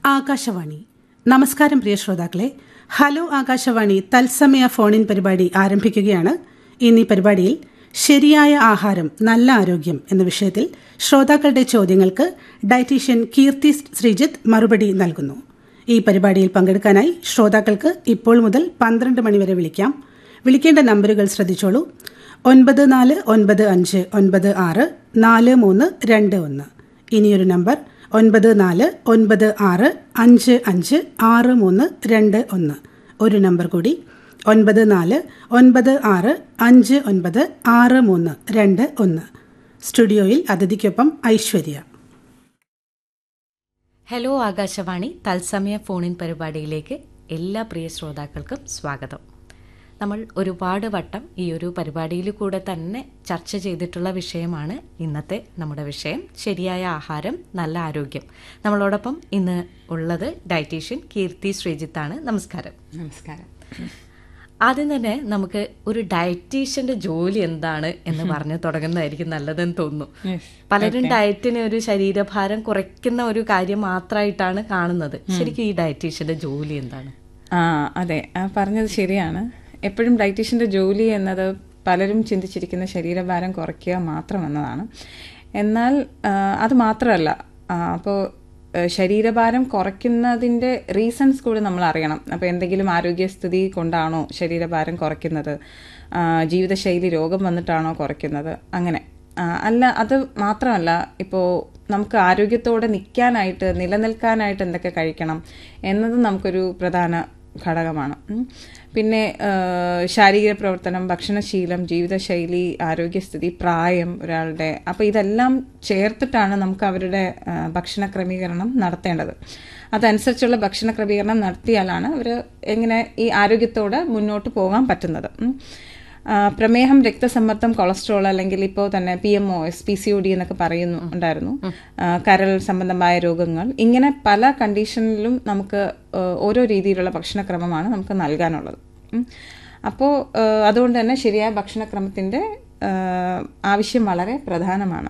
ആകാശവാണി നമസ്കാരം പ്രിയ ശ്രോതാക്കളെ ഹലോ ആകാശവാണി തത്സമയ ഫോണിൻ പരിപാടി ആരംഭിക്കുകയാണ് ഇന്ന് ഈ പരിപാടിയിൽ ശരിയായ ആഹാരം നല്ല ആരോഗ്യം എന്ന വിഷയത്തിൽ ശ്രോതാക്കളുടെ ചോദ്യങ്ങൾക്ക് ഡയറ്റീഷ്യൻ കീർത്തി ശ്രീജിത്ത് മറുപടി നൽകുന്നു ഈ പരിപാടിയിൽ പങ്കെടുക്കാനായി ശ്രോതാക്കൾക്ക് ഇപ്പോൾ മുതൽ പന്ത്രണ്ട് മണിവരെ വിളിക്കാം വിളിക്കേണ്ട നമ്പറുകൾ ശ്രദ്ധിച്ചോളൂ ഒൻപത് നാല് ഒൻപത് അഞ്ച് ഒൻപത് ആറ് നാല് മൂന്ന് രണ്ട് ഒന്ന് ഇനിയൊരു നമ്പർ ഒൻപത് നാല് ഒൻപത് ആറ് അഞ്ച് അഞ്ച് ആറ് മൂന്ന് രണ്ട് ഒന്ന് ഒരു നമ്പർ കൂടി ഒൻപത് നാല് ഒൻപത് ആറ് അഞ്ച് ഒൻപത് ആറ് മൂന്ന് രണ്ട് ഒന്ന് സ്റ്റുഡിയോയിൽ അതിഥിക്കൊപ്പം ഐശ്വര്യ ഹലോ ആകാശവാണി തത്സമയ ഫോണിൻ പരിപാടിയിലേക്ക് എല്ലാ പ്രിയ ശ്രോതാക്കൾക്കും സ്വാഗതം നമ്മൾ ഒരുപാട് വട്ടം ഈ ഒരു പരിപാടിയിൽ കൂടെ തന്നെ ചർച്ച ചെയ്തിട്ടുള്ള വിഷയമാണ് ഇന്നത്തെ നമ്മുടെ വിഷയം ശരിയായ ആഹാരം നല്ല ആരോഗ്യം നമ്മളോടൊപ്പം ഇന്ന് ഉള്ളത് ഡയറ്റീഷ്യൻ കീർത്തി ശ്രീജിത്താണ് നമസ്കാരം നമസ്കാരം ആദ്യം തന്നെ നമുക്ക് ഒരു ഡയറ്റീഷ്യന്റെ ജോലി എന്താണ് എന്ന് പറഞ്ഞു തുടങ്ങുന്നതായിരിക്കും നല്ലതെന്ന് തോന്നുന്നു Yes. പലരും ഡയറ്റിന് ഒരു ശരീരഭാരം കുറയ്ക്കുന്ന ഒരു കാര്യം മാത്രമായിട്ടാണ് കാണുന്നത് ശരിക്കും ഈ ഡയറ്റീഷ്യന്റെ ജോലി എന്താണ് ആ അതെ ആ പറഞ്ഞത് ശരിയാണ് എപ്പോഴും ഡയറ്റീഷ്യൻ്റെ ജോലി എന്നത് പലരും ചിന്തിച്ചിരിക്കുന്ന ശരീരഭാരം കുറയ്ക്കുക മാത്രം എന്നതാണ് എന്നാൽ ആ, അത് മാത്രമല്ല അപ്പോൾ ശരീരഭാരം കുറയ്ക്കുന്നതിൻ്റെ റീസൺസ് കൂടി നമ്മൾ അറിയണം അപ്പോൾ എന്തെങ്കിലും ആരോഗ്യസ്ഥിതി കൊണ്ടാണോ ശരീരഭാരം കുറയ്ക്കുന്നത് ആ, ജീവിതശൈലി രോഗം വന്നിട്ടാണോ കുറയ്ക്കുന്നത് അങ്ങനെ ആ, അല്ല അത് മാത്രമല്ല ഇപ്പോൾ നമുക്ക് ആരോഗ്യത്തോടെ നിൽക്കാനായിട്ട് നിലനിൽക്കാനായിട്ട് എന്തൊക്കെ കഴിക്കണം എന്നത് നമുക്കൊരു പ്രധാന ഘടകമാണ് ഉം. പിന്നെ ആ, ശാരീരിക പ്രവർത്തനം ഭക്ഷണശീലം ജീവിതശൈലി ആരോഗ്യസ്ഥിതി പ്രായം ഒരാളുടെ അപ്പോൾ ഇതെല്ലാം ചേർത്തിട്ടാണ് നമുക്ക് അവരുടെ ആ, ഭക്ഷണ ക്രമീകരണം നടത്തേണ്ടത് അതനുസരിച്ചുള്ള ഭക്ഷണ ക്രമീകരണം നടത്തിയാലാണ് അവർ എങ്ങനെ ഈ ആരോഗ്യത്തോടെ മുന്നോട്ട് പോകാൻ പറ്റുന്നത് ഉം. ആ, പ്രമേഹം രക്തസമ്മർദ്ദം കൊളസ്ട്രോൾ അല്ലെങ്കിൽ ഇപ്പോൾ തന്നെ P M O S P C O D എന്നൊക്കെ പറയുന്നു ഉണ്ടായിരുന്നു ആ, കരൾ സംബന്ധമായ രോഗങ്ങൾ ഇങ്ങനെ പല കണ്ടീഷനിലും നമുക്ക് ആ, ഓരോ രീതിയിലുള്ള ഭക്ഷണക്രമമാണ് നമുക്ക് നൽകാനുള്ളത് ഉം. അപ്പോൾ ആ, അതുകൊണ്ട് തന്നെ ശരിയായ ഭക്ഷണക്രമത്തിൻ്റെ ആ, ആവശ്യം വളരെ പ്രധാനമാണ്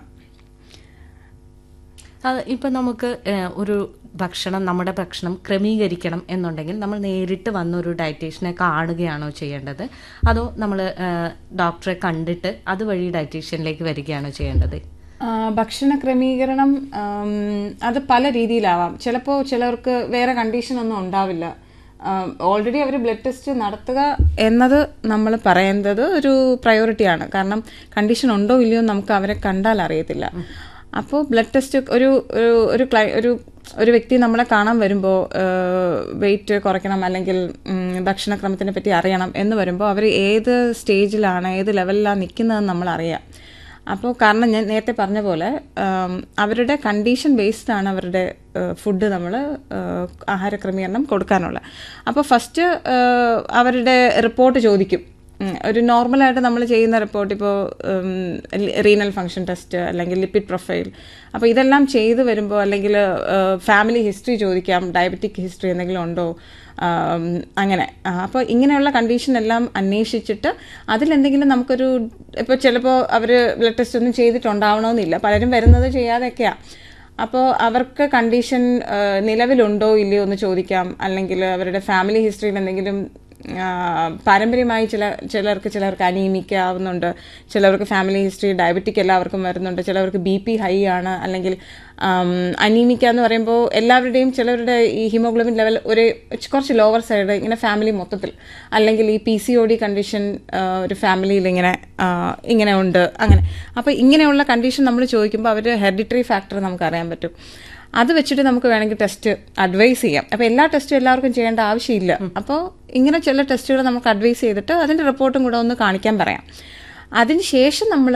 അത് ഇപ്പം നമുക്ക് ഏഹ്, ഒരു ഭക്ഷണം നമ്മുടെ ഭക്ഷണം ക്രമീകരിക്കണം എന്നുണ്ടെങ്കിൽ നമ്മൾ നേരിട്ട് വന്ന ഒരു ഡയറ്റീഷ്യനെ കാണുകയാണോ ചെയ്യേണ്ടത് അതോ നമ്മൾ ഡോക്ടറെ കണ്ടിട്ട് അതുവഴി ഡയറ്റീഷ്യനിലേക്ക് വരികയാണോ ചെയ്യേണ്ടത് ആ, ഭക്ഷണ ക്രമീകരണം ആം, അത് പല രീതിയിലാവാം ചിലപ്പോൾ ചിലർക്ക് വേറെ കണ്ടീഷൻ ഒന്നും ഉണ്ടാവില്ല ഓൾറെഡി അവർ ബ്ലഡ് ടെസ്റ്റ് നടത്തുക എന്നത് നമ്മൾ പറയുന്നത് ഒരു പ്രയോറിറ്റിയാണ് കാരണം കണ്ടീഷൻ ഉണ്ടോ ഇല്ലയോ എന്ന് നമുക്ക് അവരെ കണ്ടാൽ അറിയത്തില്ല അപ്പോൾ ബ്ലഡ് ടെസ്റ്റ് ഒരു ഒരു ഒരു ക്ലൈ ഒരു ഒരു വ്യക്തി നമ്മളെ കാണാൻ വരുമ്പോൾ വെയിറ്റ് കുറയ്ക്കണം അല്ലെങ്കിൽ ഉം, ഭക്ഷണക്രമത്തിനെ പറ്റി അറിയണം എന്ന് വരുമ്പോൾ അവർ ഏത് സ്റ്റേജിലാണ് ഏത് ലെവലിലാണ് നിൽക്കുന്നതെന്ന് നമ്മൾ അറിയാം അപ്പോൾ കാരണം ഞാൻ നേരത്തെ പറഞ്ഞ പോലെ ആം, അവരുടെ കണ്ടീഷൻ ബേസ്ഡ് ആണ് അവരുടെ ഫുഡ് നമ്മൾ ആഹാര ക്രമീകരണം കൊടുക്കാനുള്ളത് അപ്പോൾ ഫസ്റ്റ് അവരുടെ റിപ്പോർട്ട് ചോദിക്കും ഉം, ഒരു നോർമലായിട്ട് നമ്മൾ ചെയ്യുന്ന റിപ്പോർട്ട് ഇപ്പോൾ റീനൽ ഫങ്ഷൻ ടെസ്റ്റ് അല്ലെങ്കിൽ ലിപ്പിഡ് പ്രൊഫൈൽ അപ്പോൾ ഇതെല്ലാം ചെയ്തു വരുമ്പോൾ അല്ലെങ്കിൽ ഫാമിലി ഹിസ്റ്ററി ചോദിക്കാം ഡയബറ്റിക് ഹിസ്റ്ററി എന്തെങ്കിലും ഉണ്ടോ ആം, അങ്ങനെ അപ്പോൾ ഇങ്ങനെയുള്ള കണ്ടീഷൻ എല്ലാം അന്വേഷിച്ചിട്ട് അതിലെന്തെങ്കിലും നമുക്കൊരു ഇപ്പോൾ ചിലപ്പോൾ അവർ ബ്ലഡ് ടെസ്റ്റ് ഒന്നും ചെയ്തിട്ടുണ്ടാവണമെന്നില്ല പലരും വരുന്നത് ചെയ്യാതെയൊക്കെയാണ് അപ്പോൾ അവർക്ക് കണ്ടീഷൻ നിലവിലുണ്ടോ ഇല്ലയോ എന്ന് ചോദിക്കാം അല്ലെങ്കിൽ അവരുടെ ഫാമിലി ഹിസ്റ്ററിയിൽ എന്തെങ്കിലും ആ, പാരമ്പര്യമായി ചില ചിലർക്ക് ചിലർക്ക് അനീമിക്ക ആവുന്നുണ്ട് ചിലവർക്ക് ഫാമിലി ഹിസ്റ്ററി ഡയബറ്റിക് എല്ലാവർക്കും വരുന്നുണ്ട് ചിലവർക്ക് ബി പി ഹൈ ആണ് അല്ലെങ്കിൽ അനീമിക്ക എന്ന് പറയുമ്പോൾ എല്ലാവരുടെയും ചിലവരുടെ ഈ ഹിമോഗ്ലോബിൻ ലെവൽ ഒരു കുറച്ച് ലോവർ സൈഡ് ഇങ്ങനെ ഫാമിലി മൊത്തത്തിൽ അല്ലെങ്കിൽ ഈ P C O D condition ഒരു ഫാമിലിയിൽ ഇങ്ങനെ ആ, ഇങ്ങനെ ഉണ്ട് അങ്ങനെ അപ്പോൾ ഇങ്ങനെയുള്ള കണ്ടീഷൻ നമ്മൾ ചോദിക്കുമ്പോൾ അവർ ഹെറിഡിറ്ററി ഫാക്ടർ നമുക്ക് അറിയാൻ പറ്റും അത് വെച്ചിട്ട് നമുക്ക് വേണമെങ്കിൽ ടെസ്റ്റ് അഡ്വൈസ് ചെയ്യാം അപ്പോൾ എല്ലാ ടെസ്റ്റും എല്ലാവർക്കും ചെയ്യേണ്ട ആവശ്യമില്ല അപ്പോൾ ഇങ്ങനെ ചില ടെസ്റ്റുകൾ നമുക്ക് അഡ്വൈസ് ചെയ്തിട്ട് അതിൻ്റെ റിപ്പോർട്ടും കൂടെ ഒന്ന് കാണിക്കാൻ പറയാം അതിനുശേഷം നമ്മൾ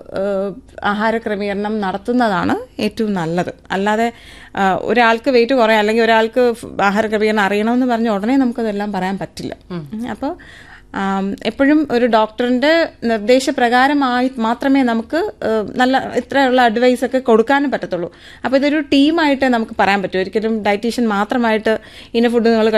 ആഹാര ക്രമീകരണം നടത്തുന്നതാണ് ഏറ്റവും നല്ലത് അല്ലാതെ ആ, ഒരാൾക്ക് വെയിറ്റ് കുറയാം അല്ലെങ്കിൽ ഒരാൾക്ക് ഫ് ആഹാര ക്രമീകരണം അറിയണമെന്ന് പറഞ്ഞ ഉടനെ നമുക്കതെല്ലാം പറയാൻ പറ്റില്ല അപ്പോൾ ആം, എപ്പോഴും ഒരു ഡോക്ടറിന്റെ നിർദ്ദേശപ്രകാരമായി മാത്രമേ നമുക്ക് ഏഹ്, നല്ല ഇത്രയുള്ള അഡ്വൈസ് ഒക്കെ കൊടുക്കാനും പറ്റത്തുള്ളൂ അപ്പോൾ ഇതൊരു ടീമായിട്ട് നമുക്ക് പറയാൻ പറ്റും ഒരിക്കലും ഡയറ്റീഷ്യൻ മാത്രമായിട്ട് ഇന്ന ഫുഡ് നിങ്ങൾ